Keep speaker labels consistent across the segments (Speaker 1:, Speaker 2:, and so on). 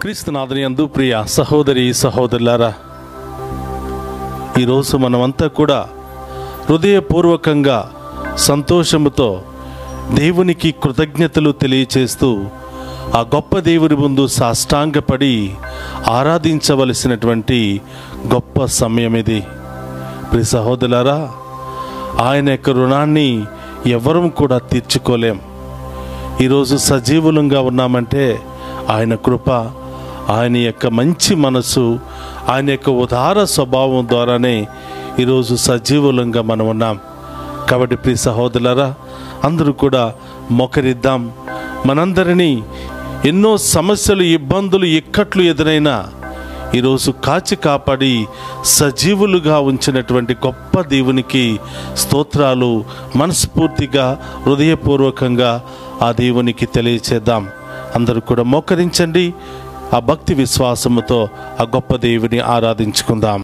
Speaker 1: క్రీస్తునాథని అందు ప్రియ సహోదరి సహోదరులారా ఈరోజు మనమంతా కూడా హృదయపూర్వకంగా సంతోషముతో దేవునికి కృతజ్ఞతలు తెలియచేస్తూ ఆ గొప్ప దేవుని ముందు సాష్టాంగపడి ఆరాధించవలసినటువంటి గొప్ప సమయం ఇది ప్రియ సహోదరులారా ఆయన యొక్క రుణాన్ని ఎవరూ కూడా తీర్చుకోలేం ఈరోజు సజీవులంగా ఉన్నామంటే ఆయన కృప ఆయన యొక్క మంచి మనసు ఆయన యొక్క ఉదార స్వభావం ద్వారానే ఈరోజు సజీవులంగా మనం ఉన్నాం కాబట్టి ప్రియ సహోదరులారా అందరూ కూడా మొకరిద్దాం మనందరినీ ఎన్నో సమస్యలు ఇబ్బందులు ఇక్కట్లు ఎదురైనా ఈరోజు కాచి కాపాడి సజీవులుగా ఉంచినటువంటి గొప్ప దేవునికి స్తోత్రాలు మనస్ఫూర్తిగా హృదయపూర్వకంగా ఆ దేవునికి తెలియచేద్దాం అందరూ కూడా మోకరించండి ఆ భక్తి విశ్వాసముతో ఆ గొప్ప దేవుని ఆరాధించుకుందాం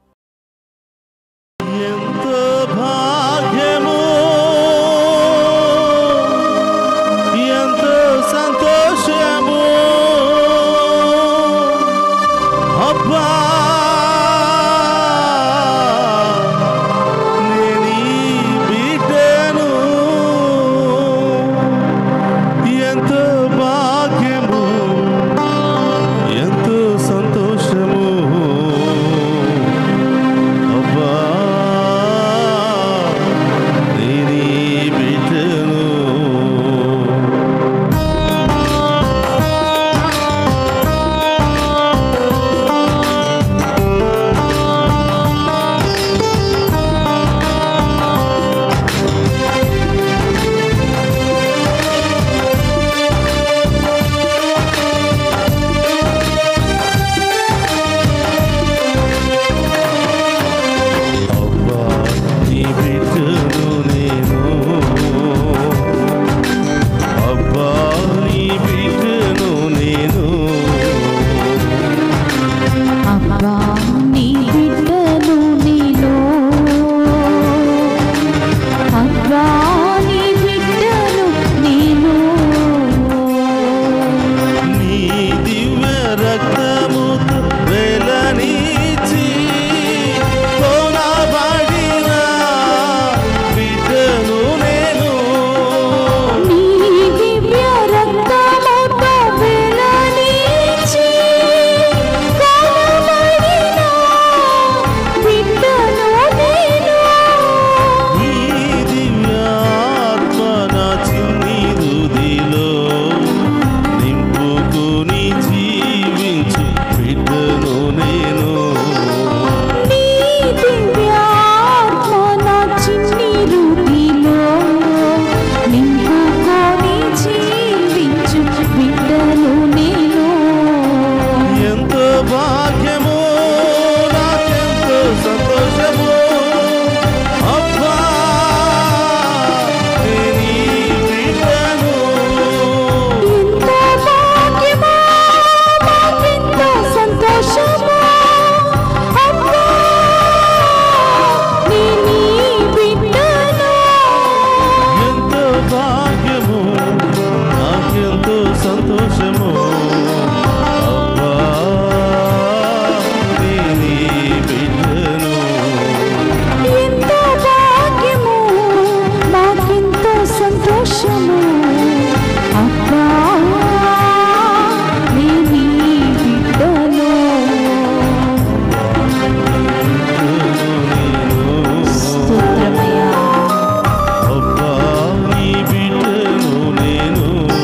Speaker 1: ఎంతో భాగ్యము ఎంతో సంతోషము అబ్బా నేనీ బిడ్డను ఎంతో భాగ్యము ఎంతో సంతోషము అబ్బా నేనీ బిడ్డను అబ్బా నీ బిడ్డను నేను అబ్బా నీ బిడ్డను నేను
Speaker 2: అబ్బా నీ బిడ్డను నేను అబ్బా నీ బిడ్డను నేను
Speaker 1: నీ దివ్య రక్తముతో వెలనిచి కొనబడిన బిడ్డను నేను
Speaker 2: నీ దివ్య రక్తముతో వెలనిచి కొనబడిన బిడ్డను నేను
Speaker 1: నీ దివ్యాత్మ నా చిన్ని హృదిలో నింపుకుని జీవించు బిడ్డను నేను
Speaker 2: నీ దివ్యాత్మ నా చిన్ని హృదిలో నింపుకొని జీవించు బిడ్డను నేను
Speaker 1: ఎంతో భాగ్యము నాకెంతో సంతోషము అబ్బా నీ బిడ్డను
Speaker 2: ఎంతో భాగ్యమో మాకెంతో సంతోషమో అబ్బా నీ నీ బిడ్డను
Speaker 1: ఎంతో భాగ్యము నాకెంతో సంతోషము అబ్బా నీ బిడ్డను
Speaker 2: ఎంతో భాగ్యము మాకెంతో సంతోషము అబ్బా నీ నీ బిడ్డను స్తోత్రమయ్యా
Speaker 1: అబ్బా నీ బిడ్డను నేను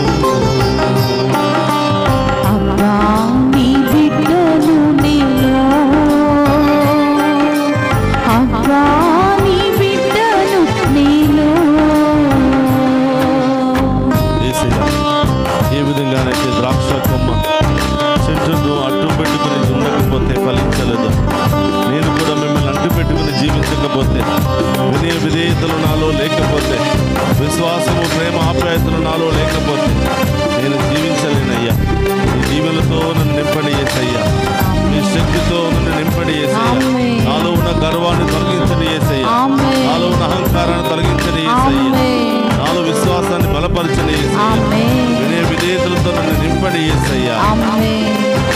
Speaker 2: అబ్బా నీ బిడ్డను నేను అబ్బా నీ బిడ్డను నేను
Speaker 1: యేసయ్య, ఏ విధంగానైతే ద్రాక్ష కొమ్మ చెట్టును అడ్డు పెట్టుకుని ఉండకపోతే ఫలించలేదు నేను కూడా మిమ్మల్ని అడ్డు పెట్టుకుని జీవించకపోతే వినయ విధేయతలు నాలో లేకపోతే విశ్వాసము ప్రేమ ఆప్యాయతలు నాలో లేకపోతే నేను జీవించలేనయ్యా నీ జీవులతో నన్ను నింపడి చేసయ్యా నీ శక్తితో నన్ను నింపడి చేసయ్యా
Speaker 2: ఆమేన్.
Speaker 1: నాలో ఉన్న గర్వాన్ని తొలగించని చేసయ్యా
Speaker 2: ఆమేన్.
Speaker 1: నాలో ఉన్న అహంకారాన్ని తొలగించని చేసయ్యా
Speaker 2: ఆమేన్.
Speaker 1: నాలో విశ్వాసాన్ని బలపరచని యేసయ్యా.
Speaker 2: ఆమేన్
Speaker 1: వినయ విధేయతలతో నన్ను నింపడి ఏసయ్యా
Speaker 2: ఆమేన్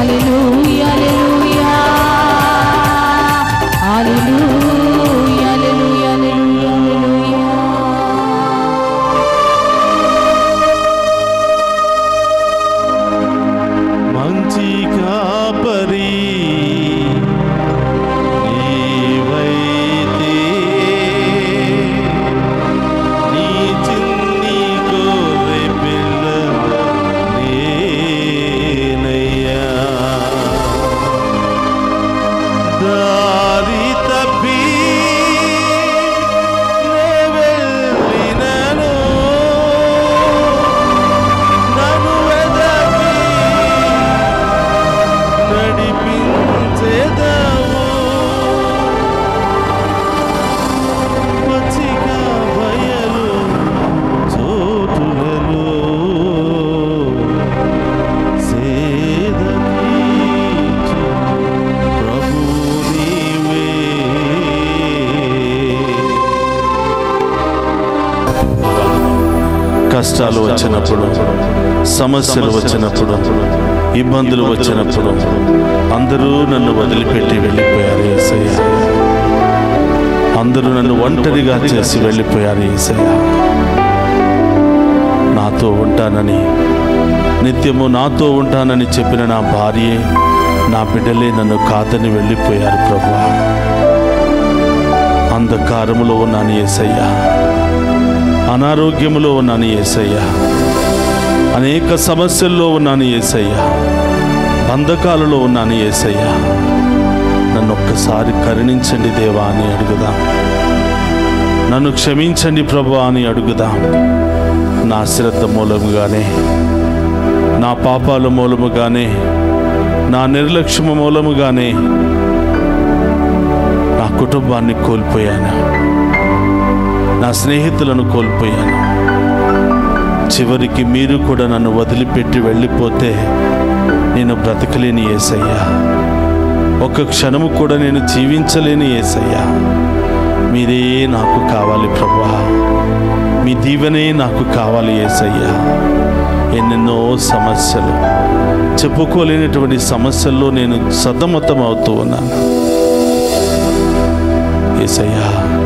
Speaker 2: హల్లెలూయా హల్లెలూయా హల్లెలూయా హల్లెలూయా హల్లెలూయా
Speaker 1: మంచి కాపరి నీవైతే నీ చిన్ని గొర్రె పిల్ల నేనయ్యా దారి తప్పి నే వెళ్ళినను నన్ను వెదకి నడిపించేదావు పచ్చిక బయలు చోటులలో సేదకీచు ప్రభు నీవే కష్టాలు వచ్చినప్పుడు సమస్యలు వచ్చినప్పుడు ఇబ్బందులు వచ్చినప్పుడు అందరూ నన్ను వదిలిపెట్టి వెళ్ళిపోయారు ఏసయ్య అందరూ నన్ను ఒంటరిగా చేసి వెళ్ళిపోయారు ఏసయ్య నాతో ఉంటానని నిత్యము నాతో ఉంటానని చెప్పిన నా భార్యే నా బిడ్డలే నన్ను కాదని వెళ్ళిపోయారు ప్రభు అంధకారములో ఉన్నాను ఏసయ్యా అనారోగ్యములో ఉన్నాను ఏసయ్యా అనేక సమస్యల్లో ఉన్నాను ఏసయ్యా బంధకాలలో ఉన్నాను ఏసయ్యా నన్ను ఒక్కసారి కరుణించండి దేవా అని అడుగుదాం నన్ను క్షమించండి ప్రభు అని అడుగుదాం నా శ్రద్ధ మూలముగానే నా పాపాల మూలముగానే నా నిర్లక్ష్యము మూలముగానే నా కుటుంబాన్ని కోల్పోయాను నా స్నేహితులను కోల్పోయాను చివరికి మీరు కూడా నన్ను వదిలిపెట్టి వెళ్ళిపోతే నేను బ్రతకలేని ఏసయ్యా ఒక క్షణము కూడా నేను జీవించలేని ఏసయ్యా మీరే నాకు కావాలి ప్రభా మీ దీవెనే నాకు కావాలి ఏసయ్యా ఎన్నెన్నో సమస్యలు చెప్పుకోలేనటువంటి సమస్యల్లో నేను సతమతం అవుతూ ఉన్నాను ఏసయ్యా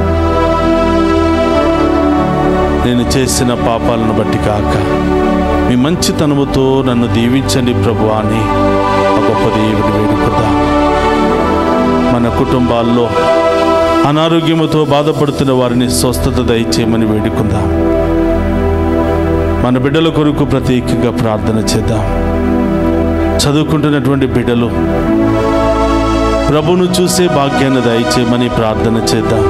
Speaker 1: నేను చేసిన పాపాలను బట్టి కాక మీ మంచితనముతో నన్ను దీవించండి ప్రభు అని ఆ గొప్ప దేవుని వేడుకుదా మన కుటుంబాల్లో అనారోగ్యముతో బాధపడుతున్న వారిని స్వస్థత దయచేయమని వేడుకుందాం మన బిడ్డల కొరకు ప్రత్యేకంగా ప్రార్థన చేద్దాం చదువుకుంటున్నటువంటి బిడ్డలు ప్రభును చూసే భాగ్యాన్ని దయచేయమని ప్రార్థన చేద్దాం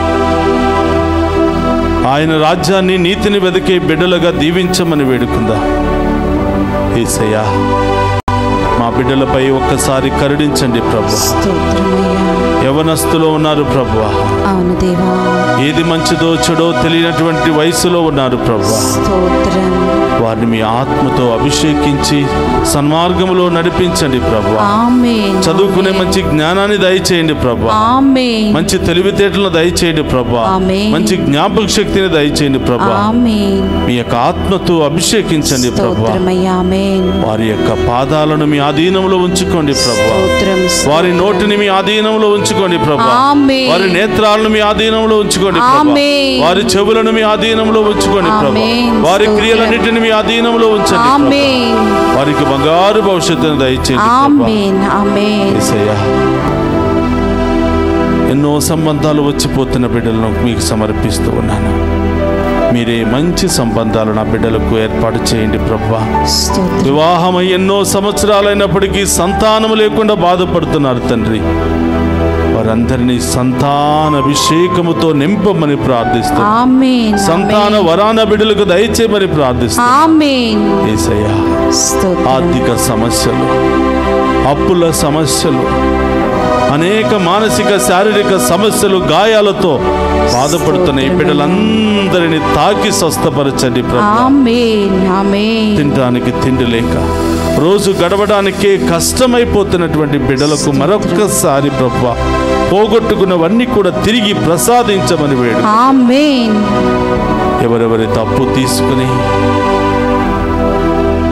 Speaker 1: ఆయన రాజ్యాన్ని నీతిని వెతికే బిడ్డలుగా దీవించమని వేడుకుందా ఏసయ్యా మా బిడ్డలపై ఒక్కసారి కరుణించండి ప్రభు
Speaker 2: స్తోత్రమయ్యా
Speaker 1: యవనస్తులో ఉన్నారు ప్రభు
Speaker 2: అవును దేవా
Speaker 1: ఏది మంచిదో చెడో తెలియనటువంటి వయసులో ఉన్నారు ప్రభు
Speaker 2: స్తోత్రం
Speaker 1: వారిని మీ ఆత్మతో అభిషేకించి సన్మార్గములో నడిపించండి ప్రభు
Speaker 2: ఆమేన్
Speaker 1: చదువుకునే మంచి జ్ఞానాన్ని దయచేయండి ప్రభు
Speaker 2: ఆమేన్
Speaker 1: మంచి తెలివితేటలను దయచేయండి ప్రభు
Speaker 2: ఆమేన్.
Speaker 1: మంచి జ్ఞాపక శక్తిని దయచేయండి ప్రభు
Speaker 2: ఆమేన్
Speaker 1: మీ యొక్క ఆత్మతో అభిషేకించండి ప్రభు
Speaker 2: స్తోత్రమయ్యా ఆమేన్
Speaker 1: వారి యొక్క పాదాలను మీ ఆధీనంలో ఉంచుకోండి ప్రభు
Speaker 2: స్తోత్రం
Speaker 1: వారి నోటిని మీ ఆధీనంలో ఉంచుకోండి ప్రభు
Speaker 2: ఆమేన్.
Speaker 1: వారి నేత్రాలను మీ ఆధీనంలో ఉంచుకోండి ప్రభు
Speaker 2: ఆమేన్.
Speaker 1: వారి చెవులను మీ ఆధీనంలో ఉంచుకోండి ప్రభు
Speaker 2: ఆమేన్.
Speaker 1: వారి
Speaker 2: స్తోత్రం.
Speaker 1: క్రియలన్నిటిని మీ ఆధీనంలో ఉంచండి ప్రభు.
Speaker 2: ఆమేన్
Speaker 1: వారికి బంగారు భవిష్యత్తును దయచేయండి ప్రభు.
Speaker 2: ఆమేన్ ఆమేన్
Speaker 1: యేసయ్యా ఎన్నో సంబంధాలు వచ్చిపోతున్న బిడ్డలను మీకు సమర్పిస్తూ ఉన్నాను మీరే మంచి సంబంధాలు నా బిడ్డలకు ఏర్పాటు చేయండి ప్రభా
Speaker 2: స్తోత్రం
Speaker 1: వివాహమై ఎన్నో సంవత్సరాలైనప్పటికీ సంతానము లేకుండా బాధపడుతున్నారు తండ్రి వారందరినీ సంతాన అభిషేకముతో నింపమని ప్రార్థిస్తాను
Speaker 2: ఆమేన్
Speaker 1: సంతాన వరాన బిడ్డలకు దయచేయమని ప్రార్థిస్తాను
Speaker 2: ఆమేన్
Speaker 1: ఏసయ్యా
Speaker 2: స్తోత్రం
Speaker 1: ఆర్థిక సమస్యలు అప్పుల సమస్యలు అనేక మానసిక శారీరక సమస్యలు గాయాలతో బాధపడుతున్న ఈ బిడ్డలందరినీ తాకి స్వస్థపరచండి ప్రభు
Speaker 2: ఆమేన్ ఆమేన్
Speaker 1: తినడానికి తిండి లేక రోజు గడవడానికే కష్టమైపోతున్నటువంటి బిడ్డలకు మరొక్కసారి ప్రభు పోగొట్టుకున్నవన్నీ కూడా తిరిగి ప్రసాదించమని వేడు
Speaker 2: ఆమేన్
Speaker 1: ఎవరెవరి తప్పు తీసుకుని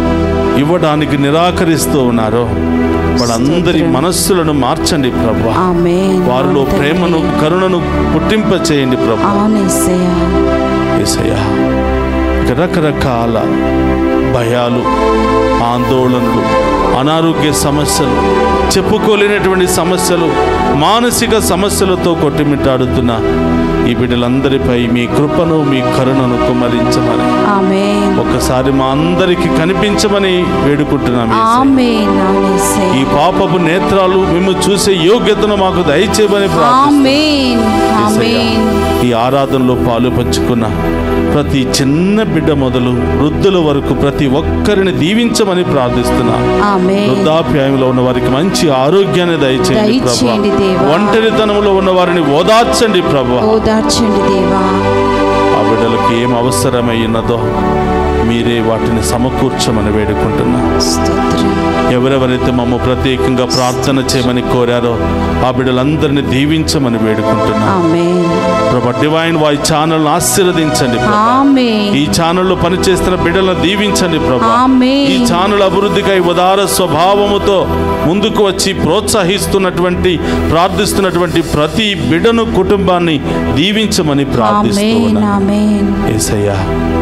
Speaker 1: ఇవ్వడానికి నిరాకరిస్తూ ఉన్నారో వాళ్ళందరి మనస్సులను మార్చండి ప్రభా
Speaker 2: ఆమేన్
Speaker 1: వారిలో
Speaker 2: అవును
Speaker 1: ప్రేమను
Speaker 2: తండ్రి.
Speaker 1: కరుణను పుట్టింప చేయండి ప్రభా
Speaker 2: అవును యేసయ్యా
Speaker 1: ఏసయ్యా ఇక రకరకాల భయాలు ఆందోళనలు అనారోగ్య సమస్యలు చెప్పుకోలేనటువంటి సమస్యలు మానసిక సమస్యలతో కొట్టిమిట్టాడుతున్న ఈ బిడ్డలందరిపై మీ కృపను మీ కరుణను కుమ్మరించమని
Speaker 2: ఆమేన్
Speaker 1: ఒక్కసారి మా అందరికి కనిపించమని వేడుకుంటున్నాం యేసయ్య.
Speaker 2: ఆమేన్ అవును యేసయ్యా
Speaker 1: ఈ పాపపు నేత్రాలు మేము చూసే యోగ్యతను మాకు దయచేయమని ప్రార్థిస్తున్నాం
Speaker 2: ఆమేన్
Speaker 1: యేసయ్యా,
Speaker 2: ఆమేన్
Speaker 1: ఈ ఆరాధనలో పాలు పంచుకున్న ప్రతి చిన్న బిడ్డ మొదలు వృద్ధుల వరకు ప్రతి ఒక్కరిని దీవించమని ప్రార్థిస్తున్నా
Speaker 2: ఆమేన్
Speaker 1: వృద్ధాప్యాయంలో ఉన్న వారికి మంచి ఆరోగ్యాన్ని దయచేయండి ప్రభా
Speaker 2: దయచేయండి దేవా.
Speaker 1: ఒంటరితనంలో ఉన్న వారిని ఓదార్చండి ప్రభా
Speaker 2: ఓదార్చండి దేవా
Speaker 1: ఆ బిడ్డలకు ఏం అవసరమై ఉన్నదో మీరే వాటిని సమకూర్చమని వేడుకుంటున్నా
Speaker 2: స్తోత్రం
Speaker 1: ఎవరెవరైతే మమ్మ ప్రత్యేకంగా ప్రార్థన చేయమని కోరారో ఆ బిడ్డలందరినీ దీవించమని వేడుకుంటున్నా
Speaker 2: ఆమేన్
Speaker 1: ప్రభా డివైన్ వాయి ఛానల్ ఆశీర్వదించండి ప్రభా
Speaker 2: ఆమేన్
Speaker 1: ఈ ఛానల్లో పనిచేస్తున్న బిడ్డలను దీవించండి ప్రభా
Speaker 2: ఆమేన్.
Speaker 1: ఈ ఛానల్ అభివృద్ధికై ఉదార స్వభావముతో ముందుకు వచ్చి ప్రోత్సహిస్తున్నటువంటి ప్రార్థిస్తున్నటువంటి ప్రతి బిడ్డను కుటుంబాన్ని దీవించమని ప్రార్థిస్తూ
Speaker 2: ఆమేన్
Speaker 1: ఉన్నాను
Speaker 2: ఆమేన్
Speaker 1: ఏసయ్యా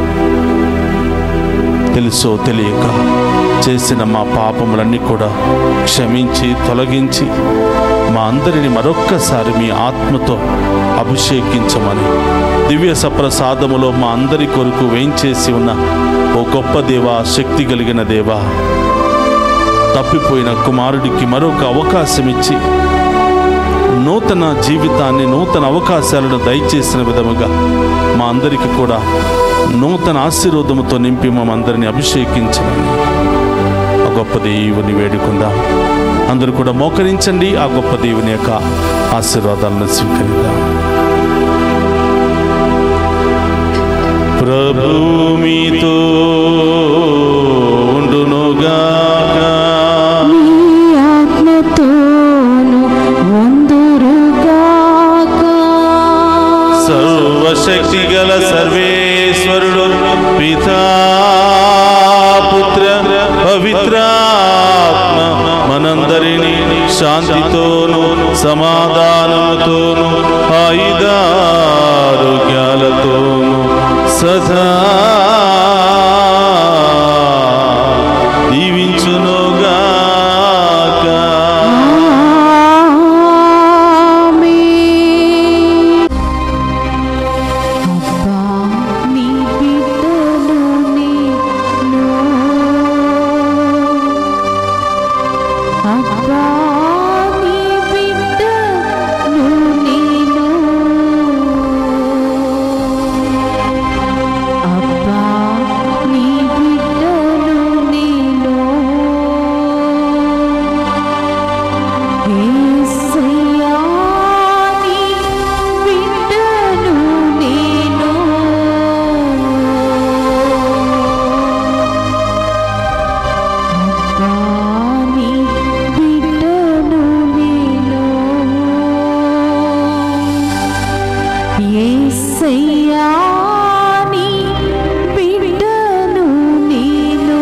Speaker 1: తెలుసో తెలియక చేసిన మా పాపములన్నీ కూడా క్షమించి తొలగించి మా అందరిని మరొక్కసారి మీ ఆత్మతో అభిషేకించమని దివ్య సప్రసాదములో మా అందరి కొరకు వేంచేసి ఉన్న ఓ గొప్ప దేవా శక్తి కలిగిన దేవా తప్పిపోయిన కుమారుడికి మరొక అవకాశం ఇచ్చి నూతన జీవితాన్ని నూతన అవకాశాలను దయచేసిన విధముగా మా అందరికీ కూడా నూతన ఆశీర్వాదముతో నింపి మమ్మందరిని అభిషేకించమని ఆ గొప్ప దేవుని వేడుకుందాం అందరూ కూడా మోకరించండి ఆ గొప్ప దేవుని యొక్క ఆశీర్వాదాలను స్వీకరిద్దాం ప్రభు మీతో ఉండునుగాక
Speaker 2: నీ ఆత్మతోను వందురుగాక
Speaker 1: సర్వశక్తి గల సర్వేశ్వరుడు పితా పుత్ర పవిత్రాత్మ మనందరినీ శాంతితోను సమాధానముతోను ఆయుధారోగ్యాలతోను సదా దీవించునుగాక
Speaker 2: ఆమేన్. అబ్బా, నీ బిడ్డను నేను. అబ్బా, నీ బిడ్డను నేను. అబ్బా, నీ బిడ్డను నేను. యేసయ్యా, నీ బిడ్డను నేను. అబ్బా, నీ బిడ్డను నేను. యేసయ్యా, నీ బిడ్డను నేను.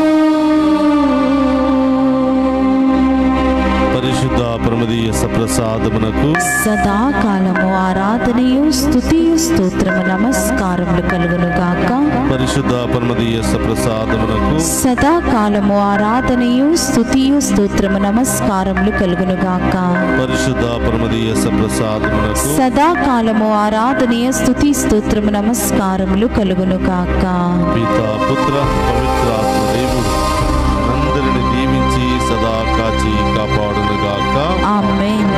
Speaker 1: పరిశుద్ధ ప్రమదీయ సప్రసాదమునకు
Speaker 2: సదాకాలము ఆరాధనయు స్తుతియు స్తోత్రము నమస్కారములు కలుగును గాక
Speaker 1: పరిశుద్ధ పరమదీయ సప్రసాదమునకు
Speaker 2: సదాకాలము ఆరాధనయు స్తుతియు స్తోత్రము నమస్కారములు కలుగును గాక
Speaker 1: పరిశుద్ధ పరమదీయ సప్రసాదమునకు
Speaker 2: సదాకాలము ఆరాధనీయ స్తుతి స్తోత్రము నమస్కారములు కలుగును గాక
Speaker 1: పిత పుత్ర పవిత్రాత్మ దేవుడు అందరిని దీవించి సదా కాచి కాపాడునుగాక
Speaker 2: ఆమేన్